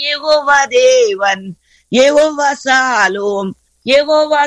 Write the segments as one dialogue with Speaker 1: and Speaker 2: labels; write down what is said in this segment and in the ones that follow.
Speaker 1: யெகோவா தேவன் யெகோவா சாலோம் யெகோவா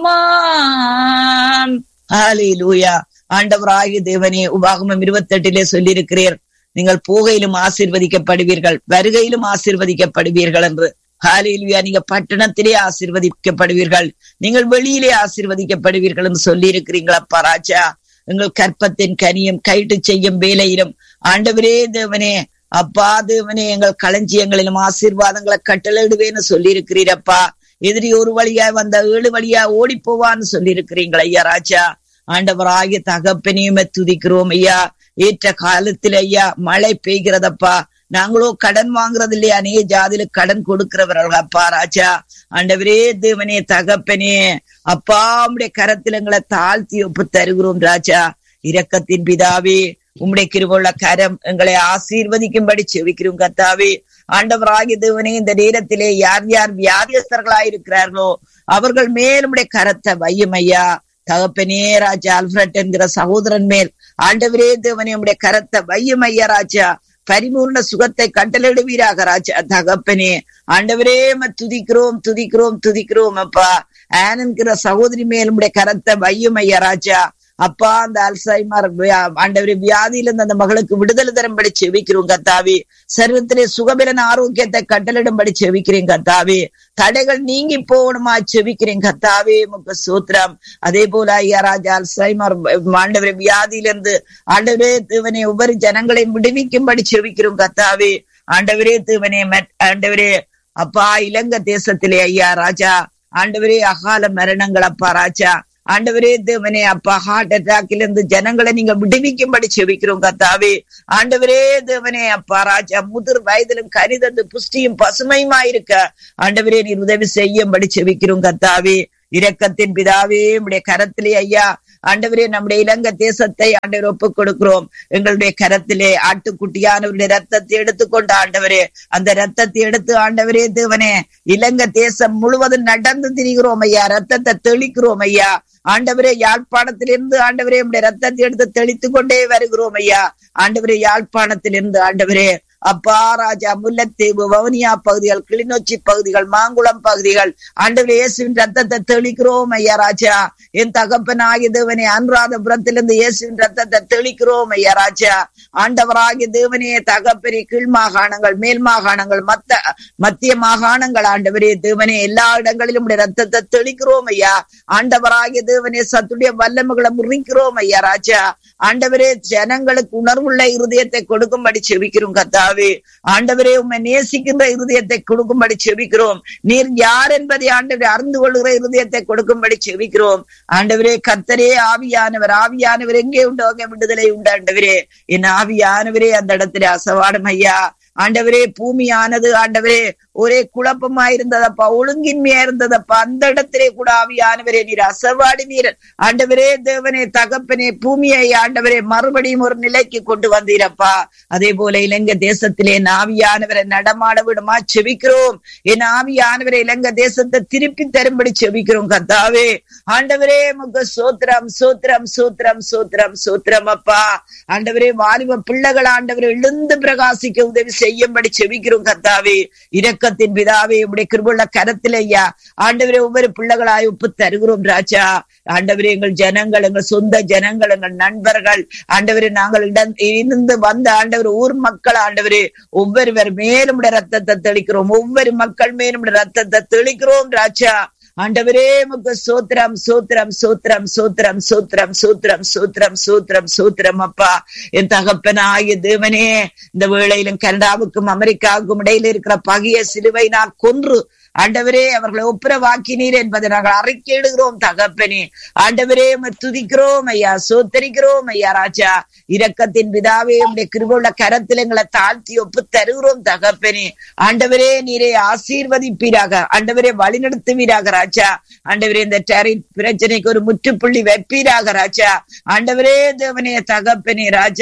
Speaker 1: சம்மான் ஹalleluya ஆண்டவராகிய தேவனே உபாகமம் இருபத்தெட்டிலே சொல்லியிருக்கிறீர் நீங்கள் போகையிலும் ஆசீர்வதிக்கப்படுவீர்கள் வருகையிலும் ஆசீர்வதிக்கப்படுவீர்கள் என்று ஹalleluya நீங்க பட்டணத்திலே ஆசீர்வதிக்கப்படுவீர்கள் நீங்கள் வெளியிலே ஆசீர்வதிக்கப்படுவீர்கள் என்று சொல்லி இருக்கிறீங்களப்பா ராஜா எங்கள் கற்பத்தின் கனியும் கைட்டு செய்யும் வேலையிலும் ஆண்டவரே தேவனே அப்பா தேவனே எங்கள் களஞ்சியங்களிலும் ஆசீர்வாதங்களை கட்டளையிடுவேன்னு சொல்லி இருக்கிறீரப்பா எதிரி ஒரு வழியா வந்த ஏழு வழியா ஓடி போவான்னு சொல்லி இருக்கிறீங்களா ஐயா ராஜா ஆண்டவராகிய தகப்பனையுமே துதிக்கிறோம் ஐயா ஏற்ற காலத்துல ஐயா மழை பெய்கிறதப்பா நாங்களோ கடன் வாங்குறது இல்லையா அநேக ஜாதியில கடன் கொடுக்கிறவர்கள் அப்பா ராஜா ஆண்டவரே தேவனே தகப்பனே அப்பா உம்முடைய கரத்தில் எங்களை தாழ்த்தி ஒப்பு தருகிறோம் ராஜா இரக்கத்தின் பிதாவே உம்முடைய கிருபுள்ள கரம் எங்களை ஆசீர்வதிக்கும்படி செவிக்கிறோம் கத்தாவே ஆண்டவராகிய தேவனே இந்த நேரத்திலே யார் யார் வியாதியஸ்தர்களாயிருக்கிறார்களோ அவர்கள் மேல் உம்முடைய கரத்தை வையும் ஐயா தகப்பனே ராஜா அல்ஃபிரட் என்கிற சகோதரன் மேல் ஆண்டவரே தேவனே உம்முடைய கரத்தை வையும் ஐயா ராஜா பரிபூர்ண சுகத்தை கட்டளிடுவீராக ராஜா தகப்பனே ஆண்டவரே ம துதிக்கிறோம் துதிக்கிறோம் துதிக்கிறோம் அப்பா ஆன் என்கிற சகோதரி மேல் உம்முடைய கரத்தை வையும் ஐயா ராஜா அப்பா அந்த அல்சைமர் ஆண்டவரே வியாதியில இருந்து அந்த மகளுக்கு விடுதலை தரும்படி செவிக்கிறோம் கத்தாவே சரீரத்திலே சுகபலன் ஆரோக்கியத்தை கட்டளிடும்படி செவிக்கிறேன் கத்தாவே தடைகள் நீங்கி போகணுமா செவிக்கிறேன் கத்தாவே முக்க சூத்திரம் அதே போல ஐயா ராஜா அல்சைமர் ஆண்டவரே வியாதியிலிருந்து ஆண்டவரே தேவனே ஒவ்வொரு ஜனங்களையும் விடுவிக்கும்படி செவிக்கிறோம் கத்தாவே ஆண்டவரே தேவனே ஆண்டவரே அப்பா இலங்கை தேசத்திலே ஐயா ராஜா ஆண்டவரே அகால மரணங்கள் அப்பா ராஜா ஆண்டவரே தேவனே அப்பா ஹார்ட் அட்டாக்ல இருந்து ஜனங்களை நீங்க விடுவிக்கும்படி செவிக்கிறோம் கத்தாவே ஆண்டவரே தேவனே அப்பா ராஜா முதிர் வயதிலும் கரிதந்து புஷ்டியும் பசுமையுமா இருக்க ஆண்டவரே நீர் உதவி செய்யும்படி செவிக்கிறோம் கத்தாவே இரக்கத்தின் பிதாவே உடைய கரத்திலே ஐயா ஆண்டவரே நம்முடைய இலங்கை தேசத்தை ஆண்டவர் ஒப்புக் கொடுக்கிறோம் எங்களுடைய கரத்திலே ஆட்டுக்குட்டியானவருடைய ரத்தத்தை எடுத்துக்கொண்டு ஆண்டவரே அந்த ரத்தத்தை எடுத்து ஆண்டவரே தேவனே இலங்கை தேசம் முழுவதும் நடந்து திரிகிறோம் ஐயா ரத்தத்தை தெளிக்கிறோம் ஐயா ஆண்டவரே யாழ்ப்பாணத்திலிருந்து ஆண்டவரே நம்முடைய ரத்தத்தை எடுத்து தெளித்து கொண்டே வருகிறோம் ஐயா ஆண்டவரே யாழ்ப்பாணத்திலிருந்து ஆண்டவரே அப்பா ராஜா முல்லைத்தீவு வவுனியா பகுதிகள் கிளிநொச்சி பகுதிகள் மாங்குளம் பகுதிகள் ஆண்டவரே இயேசுவின் ரத்தத்தை தெளிக்கிறோம் ஐயா ராஜா என் தகப்பனாகிய தேவனே அனுராதபுரத்திலிருந்து இயேசுவின் ரத்தத்தை தெளிக்கிறோம் ஐயா ராஜா ஆண்டவராகிய தேவனே தகப்பனே கீழ் மாகாணங்கள் மேல் மாகாணங்கள் மத்த மத்திய மாகாணங்கள் ஆண்டவரே தேவனே எல்லா இடங்களிலும் உடைய ரத்தத்தை தெளிக்கிறோம் ஐயா ஆண்டவராகிய தேவனே சத்துடைய வல்லமைகளை முறிக்கிறோம் ஐயா ராஜா ஆண்டவரே ஜனங்களுக்கு உணர்வுள்ள இருதயத்தை கொடுக்கும்படி செவிக்கிறோம் கத்தாவே ஆண்டவரே உண்மை நேசிக்கின்ற இருதயத்தை கொடுக்கும்படி செவிக்கிறோம் நீர் யார் என்பதை ஆண்டவரே அறிந்து கொள்கிற இருதயத்தை கொடுக்கும்படி செவிக்கிறோம் ஆண்டவரே கத்தரே ஆவியானவர் ஆவியானவர் எங்கே உண்டோ அங்கே விடுதலை உண்டு ஆண்டவரே என் ஆவியானவரே அந்த இடத்துல அசவாடம் ஐயா ஆண்டவரே பூமியானது ஆண்டவரே ஒரே குழப்பமா இருந்ததப்பா ஒழுங்கின்மையா இருந்ததப்பா அந்த இடத்திலே கூட ஆவியானவரே நீர் அசவாடி நீர் ஆண்டவரே தேவனே தகப்பனே பூமியை ஆண்டவரே மறுபடியும் ஒரு நிலைக்கு கொண்டு வந்தீரப்பா அதே போல இலங்கை தேசத்திலே ஆவியானவரை நடமாட விடுமா செவிக்கிறோம் என் ஆவியானவரை இலங்கை தேசத்தை திருப்பி தரும்படி செவிக்கிறோம் கத்தாவே ஆண்டவரே முக சோத்திரம் சோத்திரம் சோத்திரம் சோத்திரம் சோத்திரம் அப்பா ஆண்டவரே வாலிப பிள்ளைகள் ஆண்டவரை எழுந்து பிரகாசிக்க உதவி செய்யும்படி செவிக்கிறோம் கத்தாவே இரக்கத்தின் பிதாவே உடைய கிருபுள்ள கரத்தில் ஐயா ஆண்டவரே ஒவ்வொரு பிள்ளைகளாய் ஒப்பு தருகிறோம் ராஜா ஆண்டவரே எங்கள் ஜனங்கள் எங்கள் சொந்த ஜனங்கள் எங்கள் நண்பர்கள் ஆண்டவரே நாங்கள் இடம் இருந்து வந்த ஆண்டவர் ஊர் மக்கள் ஆண்டவரே ஒவ்வொருவர் மேலும் ரத்தத்தை தெளிக்கிறோம் ஒவ்வொரு மக்கள் மேலும் ரத்தத்தை தெளிக்கிறோம் ராஜா ஆண்டவரே முக சோத்திரம் சோத்திரம் சோத்திரம் சோத்திரம் சோத்திரம் சோத்திரம் சோத்திரம் சோத்திரம் சோத்திரம் அப்பா என் தகப்பனாகிய தேவனே இந்த வேளையிலும் கனடாவுக்கும் அமெரிக்காவுக்கும் இடையில இருக்கிற பகைய சிலுவை நான் கொன்று ஆண்டவரே அவர்களை ஒப்புரவாக்கினீர் என்பதை நாங்கள் அறிக்கையிடுகிறோம் தகப்பனே ஆண்டவரே துதிக்கிறோம் ஐயா சோத்தரிக்கிறோம் ஐயா ராஜா இரக்கத்தின் பிதாவே உடைய கிருபுள்ள கரத்தில் எங்களை தாழ்த்தி ஒப்பு தருகிறோம் தகப்பனே ஆண்டவரே நீரே ஆசீர்வதிப்பீராக ஆண்டவரே வழிநடத்துவீராக ராஜா ஆண்டவரே இந்த டெரின் பிரச்சனைக்கு ஒரு முற்றுப்புள்ளி வைப்பீராக ராஜா ஆண்டவரே தேவனே தகப்பனே ராஜா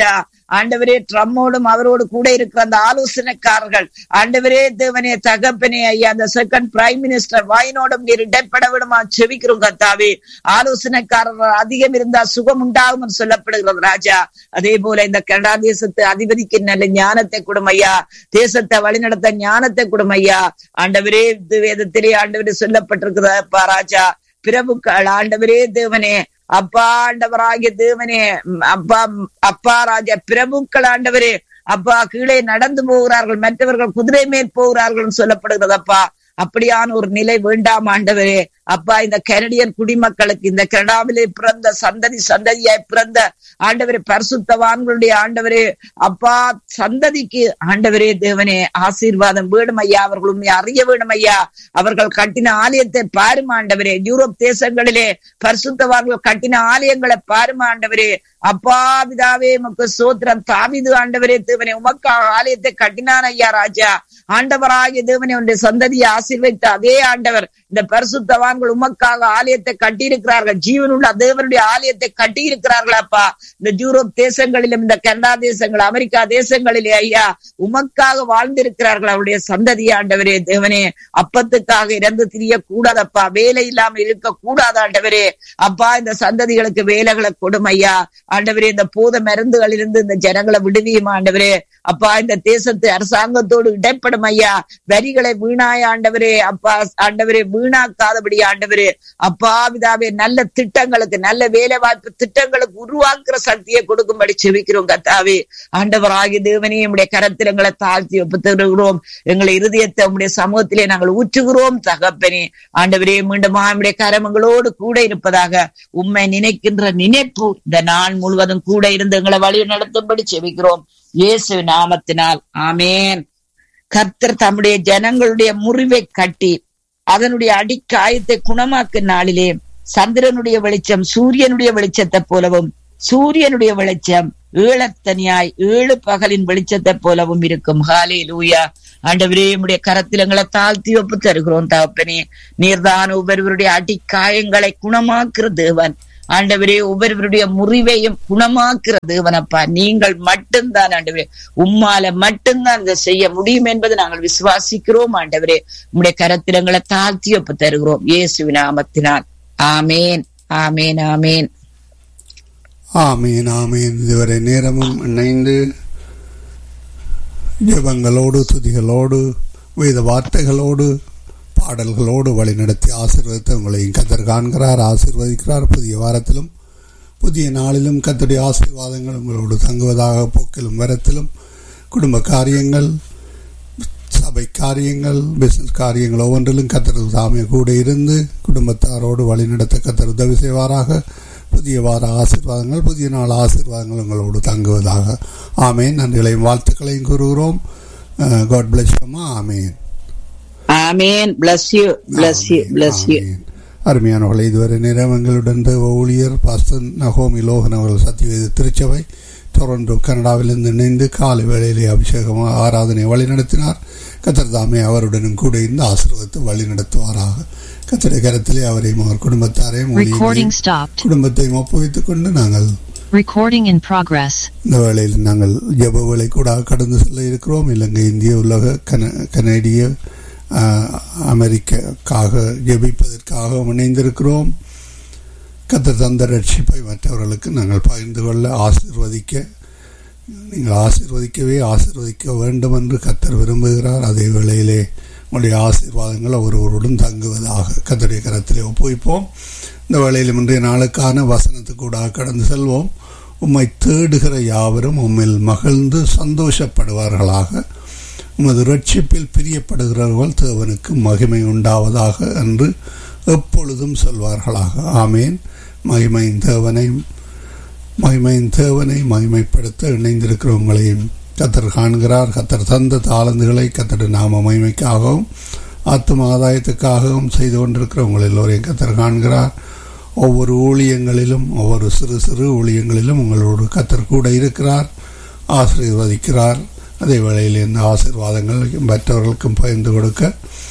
Speaker 1: ஆண்டவரே ட்ரம்மோடும் அவரோடு கூட இருக்கிற அந்த ஆலோசனைக்காரர்கள் ஆண்டவரே தேவனே தகப்பனே ஐயா அந்த செகண்ட் பிரைம் மினிஸ்டர் வாயினோடும் நீர் இடைப்பட விடுமா செவிக்கிறோம் கத்தாவே ஆலோசனைக்காரர்கள் அதிகம் இருந்தா சுகம் உண்டாகும் சொல்லப்படுகிறது ராஜா அதே போல இந்த கனடா தேசத்து அதிபதிக்கு நல்ல ஞானத்தை கொடுமையா தேசத்தை வழிநடத்த ஞானத்தை கொடுமையா ஆண்டவரே வேதத்திலே ஆண்டவரே சொல்லப்பட்டிருக்கிறப்பா ராஜா பிரபுக்கள் ஆண்டவரே தேவனே அப்பா ஆண்டவராகிய தேவனே அப்பா அப்பா ராஜா பிரபுக்கள் ஆண்டவரே அப்பா கீழே நடந்து போகிறார்கள் மற்றவர்கள் குதிரை மேல் போகிறார்கள் சொல்லப்படுகிறது அப்பா அப்படியான ஒரு நிலை வேண்டாம் ஆண்டவரே அப்பா இந்த கனடியன் குடிமக்களுக்கு இந்த கனடாவிலே பிறந்த சந்ததி சந்ததியாய் பிறந்த ஆண்டவரே பரிசுத்தவான்களுடைய ஆண்டவரே அப்பா சந்ததிக்கு ஆண்டவரே தேவனே ஆசீர்வாதம் வேணும் ஐயா அவர்கள் உண்மை அறிய வேணும் ஐயா அவர்கள் கட்டின ஆலயத்தை பாரும் ஆண்டவரே யூரோப் தேசங்களிலே பரிசுத்தவான்கள் கட்டின ஆலயங்களை பாரும் ஆண்டவரே அப்பா பிதாவே உமக்கு சோத்திரம் தாவிது ஆண்டவரே தேவனே உமக்காக ஆலயத்தை கட்டினான் ஐயா ராஜா ஆண்டவராகிய தேவனே உன்னுடைய சந்ததியை ஆசீர்வைத்த அதே ஆண்டவர் இந்த பரிசுத்தவான்கள் உமக்காக ஆலயத்தை கட்டியிருக்கிறார்கள் ஜீவனுள்ள தேவனுடைய ஆலயத்தை கட்டியிருக்கிறார்கள் அப்பா இந்த யூரோப் தேசங்களிலும் இந்த கனடா தேசங்கள் அமெரிக்கா தேசங்களிலே ஐயா உமக்காக வாழ்ந்திருக்கிறார்கள் அவருடைய சந்ததி ஆண்டவரே தேவனே அப்பத்துக்காக இறந்து திரிய கூடாதப்பா வேலை இல்லாமல் இருக்க கூடாது ஆண்டவரே அப்பா இந்த சந்ததிகளுக்கு வேலைகளை கொடும் ஐயா ஆண்டவரே இந்த பூத மருந்துகளிலிருந்து இந்த ஜனங்களை விடுவியும் ஆண்டவரே அப்பா இந்த தேசத்து அரசாங்கத்தோடு இடைப்படும் ஐயா வரிகளை வீணாய ஆண்டவரே அப்பா ஆண்டவரே வீணாக்காதபடி ஆண்டவரே அப்பா விதாவே நல்ல திட்டங்களுக்கு நல்ல வேலை வாய்ப்பு திட்டங்களுக்கு உருவாக்குற சக்தியை கொடுக்கும்படி செவிக்கிறோம் கத்தாவே ஆண்டவராகி தேவனே நம்முடைய கரத்தில் எங்களை தாழ்த்தி ஒப்புத்தருகிறோம் எங்களை இருதயத்தை உங்களுடைய சமூகத்திலே நாங்கள் ஊற்றுகிறோம் தகப்பனே ஆண்டவரே மீண்டும் நம்முடைய கரமங்களோடு கூட இருப்பதாக உண்மை நினைக்கின்ற நினைப்பு இந்த நாள் முழுவதும் கூட இருந்து எங்களை வழி நடத்தும்படி செவிக்கிறோம் இயேசு நாமத்தினால் ஆமேன் கர்த்தர் தம்முடைய ஜனங்களுடைய முறிவை கட்டி அதனுடைய அடிக்காயத்தை குணமாக்கும் நாளிலே சந்திரனுடைய வெளிச்சம் சூரியனுடைய வெளிச்சத்தை போலவும் சூரியனுடைய வெளிச்சம் ஏழத்தனியாய் ஏழு பகலின் வெளிச்சத்தை போலவும் இருக்கும் ஹாலே லூயா ஆண்டவரே உடைய கரத்தில் எங்களை தாழ்த்தி ஒப்பு தருகிறோம் தகப்பனே நீர்தான் ஒவ்வொருவருடைய அடிக்காயங்களை குணமாக்குற தேவன் ஆண்டவரே ஒவ்வொருவருடைய முறிவையும் குணமாக்குற தேவனப்பா நீங்கள் மட்டும்தான் ஆண்டவரே உம்மால மட்டும்தான் இதை செய்ய முடியும் என்பதை நாங்கள் விசுவாசிக்கிறோம் ஆண்டவரே உம்முடைய கரத்தில் எங்களை தாழ்த்தி ஒப்பு தருகிறோம் இயேசு நாமத்தினால் ஆமேன் ஆமேன் ஆமேன்
Speaker 2: ஆமீன் ஆமீன் இதுவரை நேரமும் இணைந்து ஜபங்களோடு துதிகளோடு வேத வார்த்தைகளோடு பாடல்களோடு வழிநடத்தி ஆசீர்வதித்து உங்களையும் கத்தர் காண்கிறார் ஆசீர்வதிக்கிறார் புதிய வாரத்திலும் புதிய நாளிலும் கத்தருடைய ஆசீர்வாதங்கள் உங்களோடு தங்குவதாக போக்கிலும் வரத்திலும் குடும்ப காரியங்கள் சபை காரியங்கள் பிசினஸ் காரியங்கள் ஒவ்வொன்றிலும் கத்தர் தாமே கூட இருந்து குடும்பத்தாரோடு வழிநடத்த கத்தர் உதவி செய்வாராக புதிய வார ஆசீர்வாதங்கள் புதிய நாள் ஆசீர்வாதங்கள் உங்களோடு தங்குவதாக ஆமேன் நன்றிகளையும் வாழ்த்துக்களையும் கூறுகிறோம் God bless amen
Speaker 1: amen bless you bless you bless you
Speaker 2: அருமையானவர்களை இதுவரை நேரம் எங்களுடன் தேவ ஊழியர் பாஸ்தன் நகோமி லோகன் அவர்கள் சத்தியவேத திருச்சபை டொரண்டோ கனடாவிலிருந்து இணைந்து காலை வேளையிலே அபிஷேகமாக ஆராதனை வழிநடத்தினார் கத்தர் தாமே அவருடனும் கூட இருந்து ஆசீர்வதித்து வழி நடத்துவாராக கத்தரை கரத்திலே அவரையும் அவர் குடும்பத்தாரையும் குடும்பத்தையும் ஒப்புவித்துக் கொண்டு நாங்கள்
Speaker 3: Recording in progress.
Speaker 2: இந்த வேளையில் நாங்கள் ஜப வேலை கூட கடந்து செல்ல இருக்கிறோம் இலங்கை இந்திய உலக கன கனடிய அமெரிக்காக ஜபிப்பதற்காக இணைந்திருக்கிறோம் கத்த தந்த ரட்சிப்பை மற்றவர்களுக்கு நாங்கள் பகிர்ந்து கொள்ள ஆசிர்வதிக்க நீங்கள் ஆசிர்வதிக்கவே ஆசிர்வதிக்க வேண்டும் என்று கத்தர் விரும்புகிறார் அதே வேளையிலே உங்களுடைய ஆசீர்வாதங்கள் ஒருவருடன் தங்குவதாக கத்தருடைய கரத்திலே ஒப்புவிப்போம் இந்த வேளையில் இன்றைய நாளுக்கான வசனத்துக்கூடாக கடந்து செல்வோம் உம்மை தேடுகிற யாவரும் உம்மில் மகிழ்ந்து சந்தோஷப்படுவார்களாக உமது ரட்சிப்பில் பிரியப்படுகிறவர்கள் தேவனுக்கு மகிமை உண்டாவதாக என்று எப்பொழுதும் சொல்வார்களாக ஆமேன் மகிமையின் தேவனை மகிமையின் தேவனை மகிமைப்படுத்த இணைந்திருக்கிறவங்களையும் கத்தர் காண்கிறார் கத்தர் தந்த தாளந்துகளை கத்தர் நாம மகிமைக்காகவும் ஆத்தும ஆதாயத்துக்காகவும் செய்து கொண்டிருக்கிறவங்கள் எல்லோரையும் கத்தர் காண்கிறார் ஒவ்வொரு ஊழியங்களிலும் ஒவ்வொரு சிறு சிறு ஊழியங்களிலும் உங்களோடு கத்தர் கூட இருக்கிறார் ஆசீர்வதிக்கிறார் அதே வேளையில் இந்த ஆசீர்வாதங்கள் மற்றவர்களுக்கும் பகிர்ந்து கொடுக்க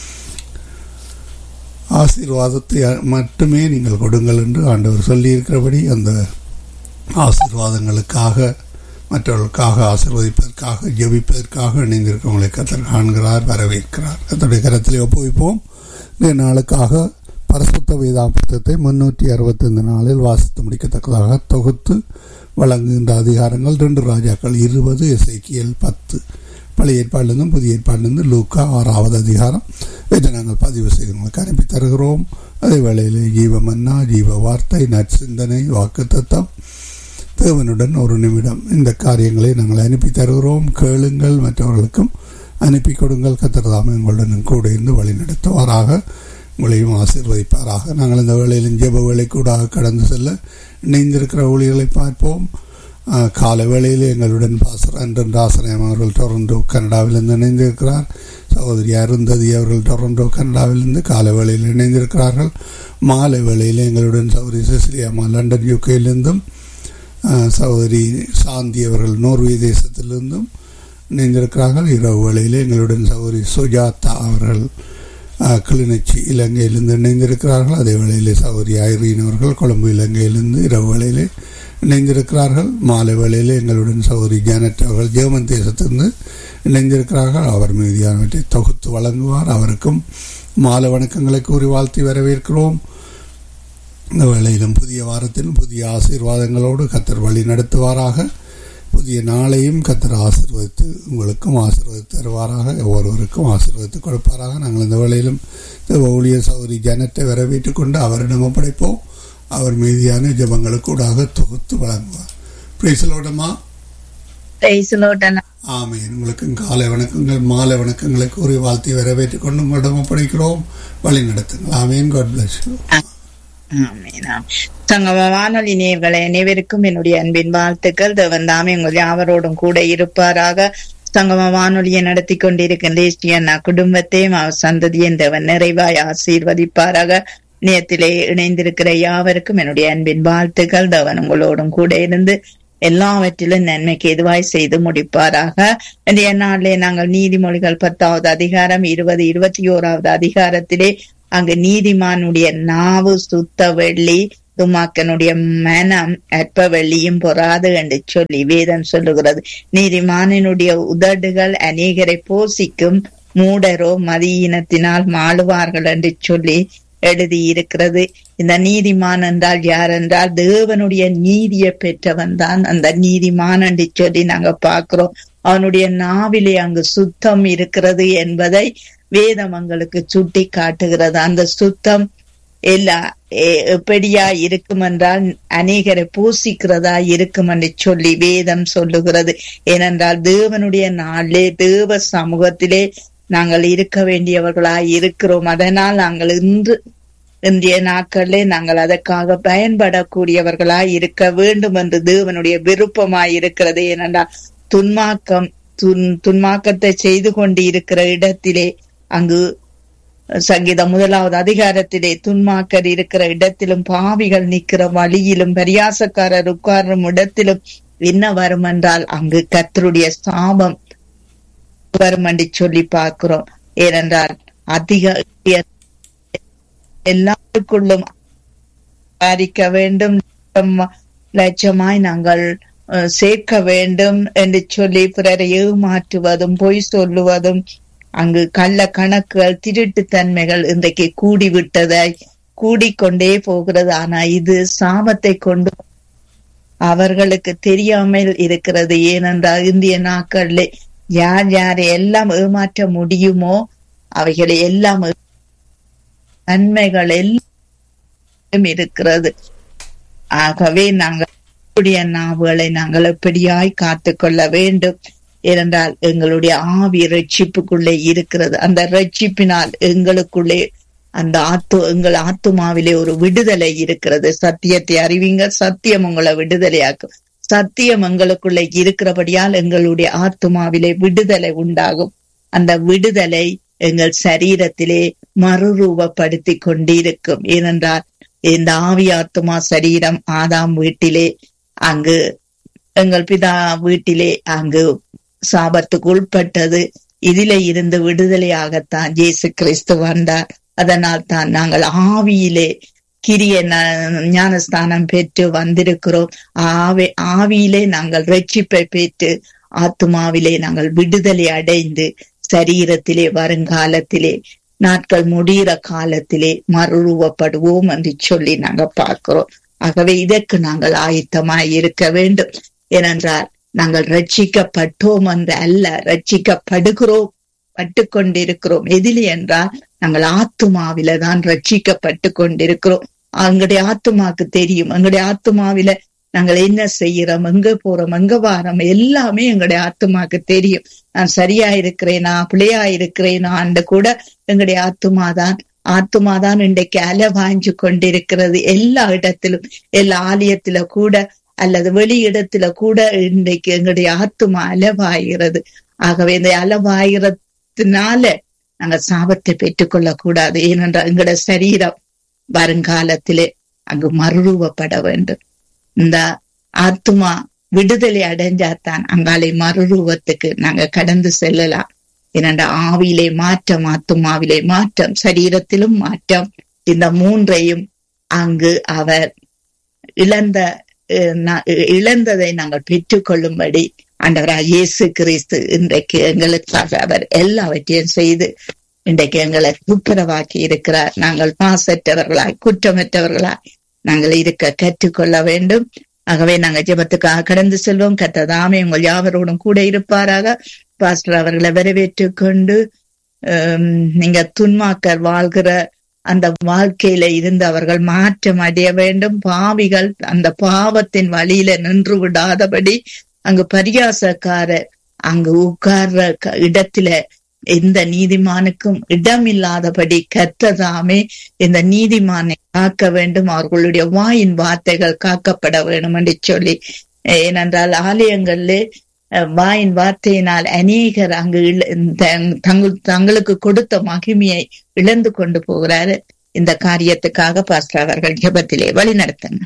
Speaker 2: ஆசீர்வாதத்தை மட்டுமே நீங்கள் கொடுங்கள் என்று ஆண்டவர் சொல்லியிருக்கிறபடி அந்த ஆசீர்வாதங்களுக்காக மற்றவர்களுக்காக ஆசிர்வதிப்பதற்காக ஜெபிப்பதற்காக இணைந்திருக்கிறவங்களை கத்தர் காண்கிறார் வரவேற்கிறார் கத்தருடைய கரத்திலே ஒப்புவிப்போம் இந்த நாளுக்காக பரசுத்த வேதாம் புத்தகத்தை முன்னூற்றி அறுபத்தைந்து நாளில் வாசித்து முடிக்கத்தக்கதாக தொகுத்து வழங்குகின்ற அதிகாரங்கள் ரெண்டு ராஜாக்கள் இருபது எஸ்ஐக்கியல் பத்து பழைய ஏற்பாடிலிருந்தும் புதிய ஏற்பாடிலிருந்து லூக்கா ஆறாவது அதிகாரம் இதை நாங்கள் பதிவு செய்து உங்களுக்கு அனுப்பி தருகிறோம் அதே வேளையில் ஜீவ மன்னா ஜீவ வார்த்தை நற்சிந்தனை வாக்கு தத்தம் தேவனுடன் ஒரு நிமிடம் இந்த காரியங்களை நாங்கள் அனுப்பி தருகிறோம் கேளுங்கள் மற்றவர்களுக்கும் அனுப்பி கொடுங்கள் கத்திரதாம எங்களுடன் கூட இருந்து வழி நடத்துவாராக உங்களையும் ஆசீர்வதிப்பாராக நாங்கள் இந்த வேளையிலும் ஜெப வேலை கூடாக கடந்து செல்ல இணைந்திருக்கிற ஊழியர்களை பார்ப்போம் கால வேளையில் எங்களுடன் பாசர் அன்றன் ராசனம் அவர்கள் டொரண்டோ கனடாவிலிருந்து இணைந்திருக்கிறார் சகோதரி அருந்ததி அவர்கள் டொரண்டோ கனடாவிலிருந்து கால வேளையில் இணைந்திருக்கிறார்கள் மாலை வேளையில் எங்களுடன் சகோதரி சிசிலியாமா லண்டன் யூகேயிலிருந்தும் சகோதரி சாந்தி அவர்கள் நோர்வே தேசத்திலிருந்தும் இணைந்திருக்கிறார்கள் இரவு வேளையில் எங்களுடன் சகோதரி சுஜாதா அவர்கள் கிளிநொச்சி இலங்கையிலிருந்து இணைந்திருக்கிறார்கள் அதே வேளையில் சகோதரி ஐரீன் அவர்கள் கொழும்பு இலங்கையிலிருந்து இரவு வேளையிலே இணைந்திருக்கிறார்கள் மாலை வேளையில் எங்களுடன் சகோதரி ஜானட் அவர்கள் ஜெர்மன் தேசத்திலிருந்து இணைந்திருக்கிறார்கள் அவர் மீதியானவற்றை தொகுத்து வழங்குவார் அவருக்கும் மாலை வணக்கங்களை கூறி வாழ்த்தி வரவேற்கிறோம் இந்த வேளையிலும் புதிய வாரத்திலும் புதிய ஆசீர்வாதங்களோடு கத்தர் வழி நடத்துவாராக புதிய நாளையும் கத்தர் ஆசீர்வதித்து உங்களுக்கும் ஆசீர்வதித்து தருவாராக ஒவ்வொருவருக்கும் ஆசீர்வதித்து கொடுப்பாராக நாங்கள் இந்த வேளையிலும் ஊழியர் சௌரி ஜனத்தை வரவேற்றுக் கொண்டு அவரிடம் ஒப்படைப்போம் அவர் மீதியான ஜபங்களுக்கூடாக தொகுத்து வழங்குவார் பிரைசலோடமா ஆமீன் உங்களுக்கு காலை வணக்கங்கள் மாலை வணக்கங்களை கூறி வாழ்த்தி வரவேற்றுக் கொண்டு உங்களிடம் ஒப்படைக்கிறோம் வழி நடத்துங்கள் ஆமீன் காட் பிளஸ்
Speaker 4: சங்கம வானொலி நேர்களை அனைவருக்கும் என்னுடைய அன்பின் வாழ்த்துக்கள் தேவன் தாமே உங்கள் யாவரோடும் கூட இருப்பாராக சங்கம வானொலியை நடத்தி கொண்டிருக்கின்ற அண்ணா குடும்பத்தையும் அவர் சந்ததியும் தேவன் நிறைவாய் ஆசீர்வதிப்பாராக நேயத்திலே இணைந்திருக்கிற யாவருக்கும் என்னுடைய அன்பின் வாழ்த்துக்கள் தேவன் உங்களோடும் கூட இருந்து எல்லாவற்றிலும் நன்மைக்கு எதுவாய் செய்து முடிப்பாராக இன்றைய நாளிலே நாங்கள் நீதிமொழிகள் பத்தாவது அதிகாரம் இருபது இருபத்தி ஓராவது அதிகாரத்திலே அங்கு நீதிமானுடைய நாவு சுத்த வெள்ளி துமாக்கனுடைய மனம் அற்ப வெள்ளியும் பொறாது என்று சொல்லி வேதம் சொல்லுகிறது நீதிமானினுடைய உதடுகள் அநேகரை போசிக்கும் மூடரோ மதியினத்தினால் மாளுவார்கள் என்று சொல்லி எழுதி இருக்கிறது இந்த நீதிமான் என்றால் யார் என்றால் தேவனுடைய நீதியை பெற்றவன் தான் அந்த நீதிமான் என்று சொல்லி நாங்க பாக்குறோம் அவனுடைய நாவிலே அங்கு சுத்தம் இருக்கிறது என்பதை வேதம் எங்களுக்கு சுட்டி காட்டுகிறது அந்த சுத்தம் எல்லா எப்படியா இருக்கும் என்றால் அநேகரை பூசிக்கிறதா இருக்கும் என்று சொல்லி வேதம் சொல்லுகிறது ஏனென்றால் தேவனுடைய நாளிலே தேவ சமூகத்திலே நாங்கள் இருக்க வேண்டியவர்களாய் இருக்கிறோம் அதனால் நாங்கள் இன்று இன்றைய நாட்களிலே நாங்கள் அதற்காக பயன்படக்கூடியவர்களாய் இருக்க வேண்டும் என்று தேவனுடைய விருப்பமாய் இருக்கிறது ஏனென்றால் துன்மாக்கம் துன் துன்மாக்கத்தை செய்து கொண்டு இருக்கிற இடத்திலே அங்கு சங்கீதம் முதலாவது அதிகாரத்திலே துன்மாக்கர் இருக்கிற இடத்திலும் பாவிகள் நிற்கிற வழியிலும் பரியாசக்காரர் உட்காரும் இடத்திலும் என்ன வரும் என்றால் அங்கு கத்தருடைய சாபம் வரும் என்று சொல்லி பார்க்கிறோம் ஏனென்றால் அதிக எல்லாருக்குள்ளும் பாரிக்க வேண்டும் லட்சமாய் நாங்கள் சேர்க்க வேண்டும் என்று சொல்லி பிறரை ஏமாற்றுவதும் பொய் சொல்லுவதும் அங்கு கள்ள கணக்குகள் திருட்டு தன்மைகள் இன்றைக்கு கூடிவிட்டதாய் கூடிக்கொண்டே போகிறது ஆனா இது சாபத்தை கொண்டு அவர்களுக்கு தெரியாமல் இருக்கிறது ஏனென்றால் இந்திய நாட்களில் யார் யாரை எல்லாம் ஏமாற்ற முடியுமோ அவைகளை எல்லாம் நன்மைகள் எல்லாம் இருக்கிறது ஆகவே நாங்கள் நாவுகளை நாங்கள் எப்படியாய் காத்து கொள்ள வேண்டும் ஏனென்றால் எங்களுடைய ஆவி ரட்சிப்புக்குள்ளே இருக்கிறது அந்த ரட்சிப்பினால் எங்களுக்குள்ளே அந்த ஆத்து எங்கள் ஆத்துமாவிலே ஒரு விடுதலை இருக்கிறது சத்தியத்தை அறிவிங்க சத்தியம் உங்களை விடுதலையாக்கும் சத்தியம் எங்களுக்குள்ளே இருக்கிறபடியால் எங்களுடைய ஆத்துமாவிலே விடுதலை உண்டாகும் அந்த விடுதலை எங்கள் சரீரத்திலே மறுரூபப்படுத்தி கொண்டிருக்கும் ஏனென்றால் இந்த ஆவி ஆத்துமா சரீரம் ஆதாம் வீட்டிலே அங்கு எங்கள் பிதா வீட்டிலே அங்கு சாபத்துக்கு உட்பட்டது இதிலே இருந்து விடுதலையாகத்தான் இயேசு கிறிஸ்து வந்தார் அதனால் தான் நாங்கள் ஆவியிலே கிரிய ந- ஞானஸ்தானம் பெற்று வந்திருக்கிறோம் ஆவி ஆவியிலே நாங்கள் ரட்சிப்பை பெற்று ஆத்துமாவிலே நாங்கள் விடுதலை அடைந்து சரீரத்திலே வருங்காலத்திலே நாட்கள் முடிகிற காலத்திலே மறுரூபப்படுவோம் என்று சொல்லி நாங்க பார்க்கிறோம் ஆகவே இதற்கு நாங்கள் ஆயத்தமாய் இருக்க வேண்டும் ஏனென்றால் நாங்கள் ரட்சிக்கப்பட்டோம் என்று அல்ல ரட்சிக்கப்படுகிறோம் பட்டு கொண்டிருக்கிறோம் எதிலே என்றால் நாங்கள் ஆத்துமாவில தான் ரட்சிக்கப்பட்டு கொண்டிருக்கிறோம் எங்களுடைய ஆத்துமாக்கு தெரியும் எங்களுடைய ஆத்துமாவில நாங்கள் என்ன செய்யறோம் எங்க போறோம் எங்க வாரோம் எல்லாமே எங்களுடைய ஆத்துமாக்கு தெரியும் நான் சரியா இருக்கிறேனா பிள்ளையா இருக்கிறேனா கூட எங்களுடைய ஆத்துமாதான் ஆத்துமாதான் இன்றைக்கு அலவாஞ்சு கொண்டிருக்கிறது எல்லா இடத்திலும் எல்லா ஆலயத்தில கூட அல்லது வெளி இடத்துல கூட இன்றைக்கு எங்களுடைய ஆத்துமா அலவாகிறது ஆகவே இந்த அலவாயிரத்தினால நாங்க சாபத்தை பெற்றுக்கொள்ள கூடாது ஏனென்றால் எங்களுடைய சரீரம் வருங்காலத்திலே அங்கு மறுரூபப்பட வேண்டும் இந்த ஆத்துமா விடுதலை அடைஞ்சாதான் அங்காலை மறுரூபத்துக்கு நாங்க கடந்து செல்லலாம் இரண்ட ஆவியிலே மாற்றம் ஆத்துமாவிலே மாற்றம் சரீரத்திலும் மாற்றம் இந்த மூன்றையும் அங்கு அவர் இழந்த அஹ், நா- இழந்ததை நாங்கள் பெற்றுக்கொள்ளும்படி ஆண்டவராக இயேசு கிறிஸ்து இன்றைக்கு எங்களுக்காக அவர் எல்லாவற்றையும் செய்து இன்றைக்கு எங்களை துப்புரவாக்கி இருக்கிறார் நாங்கள் மாசற்றவர்களாய் குற்றமற்றவர்களாய் நாங்கள் இருக்க கற்றுக்கொள்ள வேண்டும் ஆகவே நாங்கள் ஜெபத்துக்காக கடந்து செல்வோம் கத்ததாமே உங்கள் யாவரோடும் கூட இருப்பாராக பாஸ்டர் அவர்களை வரவேற்றுக் கொண்டு ஹம், நீங்க துன்மாக்கர் வாழ்கிற அந்த வாழ்க்கையில இருந்து அவர்கள் மாற்றம் அடைய வேண்டும் பாவிகள் அந்த பாவத்தின் வழியில நின்று விடாதபடி அங்கு பரியாசக்காரர் அங்கு உட்கார்ற க- இடத்துல எந்த நீதிமானுக்கும் இடமில்லாதபடி கத்ததாமே இந்த நீதிமானை காக்க வேண்டும் அவர்களுடைய வாயின் வார்த்தைகள் காக்கப்பட வேண்டும் என்று சொல்லி ஏனென்றால் ஆலயங்களிலே அஹ், வாயின் வார்த்தையினால் அநேகர் அங்கு இழ- தங்- தங்கள் தங்களுக்கு கொடுத்த மகிமையை இழந்து கொண்டு போகிறாரு இந்த காரியத்துக்காக பாஸ்டர் அவர்கள் ஜெபத்திலே வழி நடத்துங்க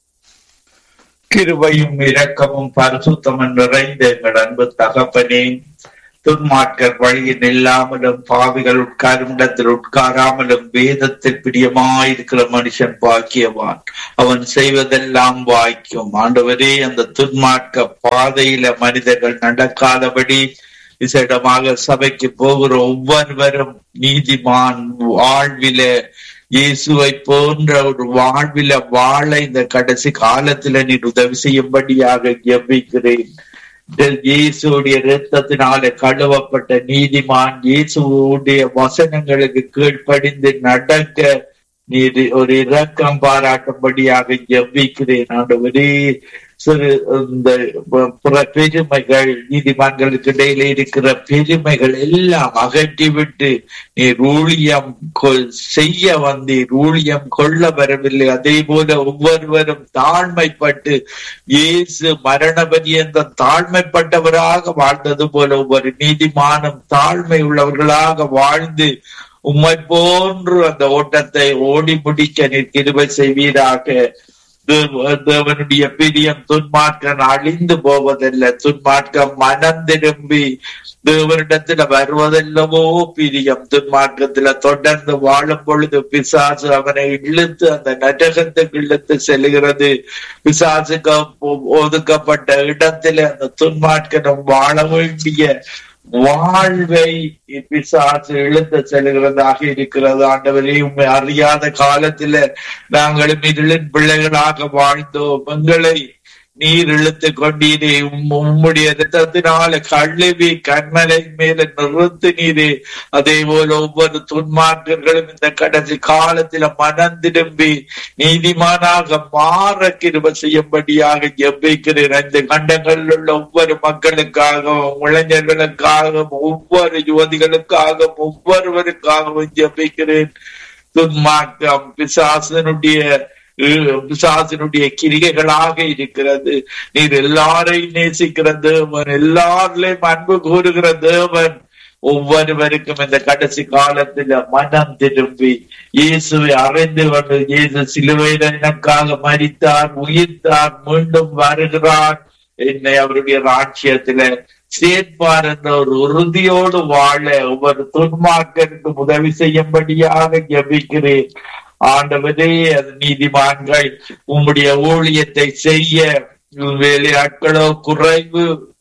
Speaker 5: கிருபையும் இரக்கமும் பரிசுத்தமும் நிறைந்த எங்கள் அன்பு தகப்பனே துன்மார்க்கர் வழியில் இல்லாமலும் பாவிகள் உட்காரும் இடத்தில் உட்காராமலும் வேதத்தில் பிரியமாயிருக்கிற மனுஷன் பாக்கியவான் அவன் செய்வதெல்லாம் வாய்க்கும் ஆண்டவரே அந்த துன்மார்க்க பாதையில மனிதர்கள் நடக்காதபடி விசேடமாக சபைக்கு போகிற ஒவ்வொருவரும் நீதிமான் வாழ்வில இயேசுவை போன்ற ஒரு வாழ்வில வாழ இந்த கடைசி காலத்துல நீ உதவி செய்யும்படியாக ஜெபிக்கிறேன் இயேசுடைய இரத்தத்தினால கழுவப்பட்ட நீதிமான் இயேசுடைய வசனங்களுக்கு கீழ்ப்படிந்து நடக்க நீர் ஒரு இரக்கம் பாராட்டும்படியாக ஜெபிக்கிறேன் ஆண்டவரே சிறு இந்த ப- புற பெருமைகள் நீதிமான்களுக்கு இடையில இருக்கிற பெருமைகள் எல்லாம் அகற்றிவிட்டு நீர் ஊழியம் கொ- செய்ய வந்தீர் ஊழியம் கொள்ள வரவில்லை அதே போல ஒவ்வொருவரும் தாழ்மைப்பட்டு இயேசு மரண பரியந்தம் தாழ்மைப்பட்டவராக வாழ்ந்தது போல ஒவ்வொரு நீதிமானும் தாழ்மை உள்ளவர்களாக வாழ்ந்து உம்மை போன்று அந்த ஓட்டத்தை ஓடி முடிக்க நீர் கிருபை செய்வீராக தேவ- தேவனுடைய பிரியம் துன்மார்க்கன் அழிந்து போவதல்ல துன்மார்க்கம் மனம் திரும்பி தேவனிடத்துல வருவதல்லவோ பிரியம் துன்மார்க்கத்துல தொடர்ந்து வாழும் பொழுது பிசாசு அவனை இழுத்து அந்த நரகத்துக்கு இழுத்து செல்கிறது பிசாசுக்கு ஒ- ஒதுக்கப்பட்ட இடத்துல அந்த துன்மார்க்கனும் வாழ வேண்டிய வாழ்வை பிசாசு இழுத்து செல்கிறதாக இருக்கிறது ஆண்டவரே உண்மை அறியாத காலத்துல நாங்களும் இருளின் பிள்ளைகளாக வாழ்ந்தோம் எங்களை நீர் இழுத்து கொண்டீரே உம்- உம்முடைய ரத்தத்தினால கழுவி கண்மலை மேல நிறுத்தினீரே அதே போல ஒவ்வொரு துன்மார்க்கர்களும் இந்த கடைசி காலத்தில மனம் திரும்பி நீதிமானாக மாற கிருப செய்யும்படியாக ஜெபிக்கிறேன் இந்த கண்டங்களில் உள்ள ஒவ்வொரு மக்களுக்காகவும் இளைஞர்களுக்காகவும் ஒவ்வொரு யுவதிகளுக்காகவும் ஒவ்வொருவருக்காகவும் ஜெபிக்கிறேன் துன்மார்க்கம் பிசாசனுடைய அஹ், பிசாசினுடைய கிரிகைகளாக இருக்கிறது நீர் எல்லாரையும் நேசிக்கிற தேவன் எல்லாரிலையும் அன்பு கூறுகிற தேவன் ஒவ்வொருவருக்கும் இந்த கடைசி காலத்துல மனம் திரும்பி இயேசுவை அறிந்து கொண்டு இயேசு சிலுவையில எனக்காக மரித்தார் உயிர்த்தார் மீண்டும் வருகிறார் என்னை அவருடைய ராட்சியத்துல சேர்ப்பார் என்ற ஒரு உறுதியோடு வாழ ஒவ்வொரு துன்மார்க்கருக்கு உதவி செய்யும்படியாக ஜெபிக்கிறேன் ஆண்டவரே அது நீதிமான்கள் உம்முடைய ஊழியத்தை செய்ய வேலையாட்களோ குறைவு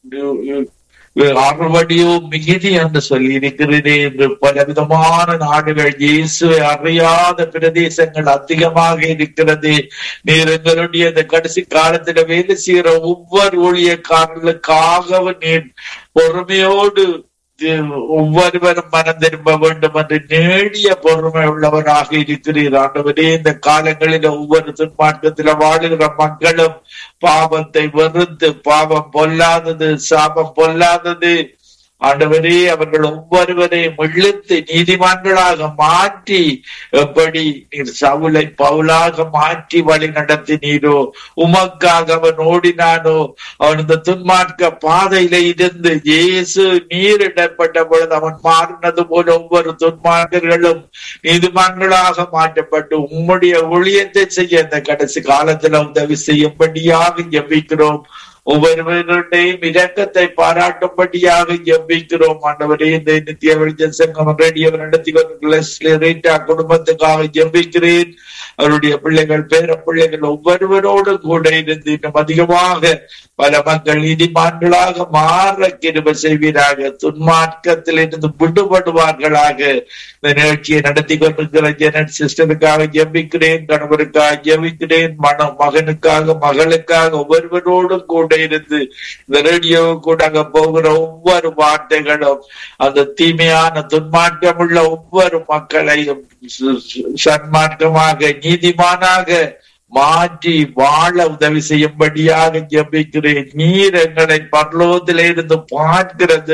Speaker 5: அறுவடையோ மிகுதி என்று சொல்லி இருக்கிறதே என்று பலவிதமான நாடுகள் இயேசுவை அறியாத பிரதேசங்கள் அதிகமாக இருக்கிறது நீர் எங்களுடைய இந்த கடைசி காலத்துல வேலை செய்கிற ஒவ்வொரு ஊழியக்காரர்களுக்காகவும் நீர் பொறுமையோடு ஒவ்வொருவரும் மனம் திரும்ப வேண்டும் என்று நேடிய பொறுமை உள்ளவராக இருக்கிறீர் ஆண்டவரே இந்த காலங்களில் ஒவ்வொரு துன்மார்க்கத்தில வாழுகிற மக்களும் பாவத்தை வெறுத்து பாவம் பொல்லாதது சாபம் பொல்லாதது ஆண்டவரே அவர்கள் ஒவ்வொருவரையும் இழுத்து நீதிமான்களாக மாற்றி எப்படி நீர் சவுளை பவுலாக மாற்றி வழி நடத்தினீரோ உமக்காக அவன் ஓடினானோ அவன் இந்த துன்மார்க்க பாதையில இருந்து இயேசு நீரிடப்பட்ட பொழுது அவன் மாறினது போல ஒவ்வொரு துன்மார்க்கர்களும் நீதிமான்களாக மாற்றப்பட்டு உம்முடைய ஊழியத்தை செய்ய இந்த கடைசி காலத்துல உதவி செய்யும்படியாக ஜெபிக்கிறோம் ஒவ்வொருவருடையும் இரக்கத்தை பாராட்டும்படியாக ஜெபிக்கிறோம் ஆண்டவரே இந்த நித்திய வெளிச்ச சங்கம் ரேடியோ நடத்தி ரீட்டா குடும்பத்துக்காக ஜெபிக்கிறேன் அவருடைய பிள்ளைகள் பேர பிள்ளைகள் ஒவ்வொருவரோடு கூட இருந்து இன்னும் அதிகமாக பல மக்கள் நீதிமான்களாக மாற கிருப செய்வீராக துன்மார்க்கத்தில் இருந்து விடுபடுவார்களாக இந்த நிகழ்ச்சியை நடத்தி கொண்டிருக்கிற ஜெனட் சிஸ்டருக்காக ஜெபிக்கிறேன் கணவருக்காக ஜெபிக்கிறேன் மன மகனுக்காக மகளுக்காக ஒவ்வொருவரோடும் கூட இருந்து இந்த ரேடியோ கூட போகிற ஒவ்வொரு வார்த்தைகளும் அந்த தீமையான துன்மார்க்கம் உள்ள ஒவ்வொரு மக்களையும் சன்மார்க்கமாக நீதிமானாக மாற்றி வாழ உதவி செய்யும்படியாக ஜெபிக்கிறேன் நீர் எங்களை பரலோகத்திலிருந்து பார்க்கிற